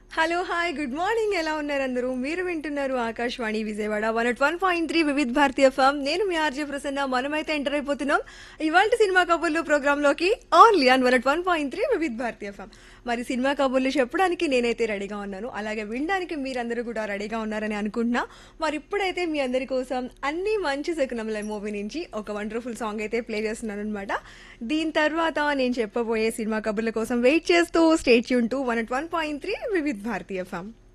hello hi good morning ఎలా ఉన్నారు అందరూ మీరు వింటున్నారు Akashvani Vijayawada one at one point three Vividh Bharatiya FM నేను మీ ఆర్జే ప్రసన్న మనమైతే ఎంటర్ అయిపోతున్నాం ఇవాళ సినిమా కబుర్లు ప్రోగ్రామ్ లోకి only on one at one point three Vividh Bharatiya FM మరి సినిమా కబుర్లు చెప్పడానికి నేనైతే రెడీగా ఉన్నాను అలాగే వినడానికి మీరందరూ కూడా రెడీగా ఉన్నారని అనుకుంటున్నా మరి ఇప్పుడైతే మీ అందరి కోసం అన్ని మంచి శకునముల మూవీ నుంచి ఒక వండర్ఫుల్ సాంగ్ అయితే ప్లే చేస్తున్నాను అనమాట దీని తర్వాత నేను చెప్పబోయే సినిమా కబుర్ల కోసం వెయిట్ చేస్తూ స్టేట్ యూన్ to one at one point three Vividh Bharatiya form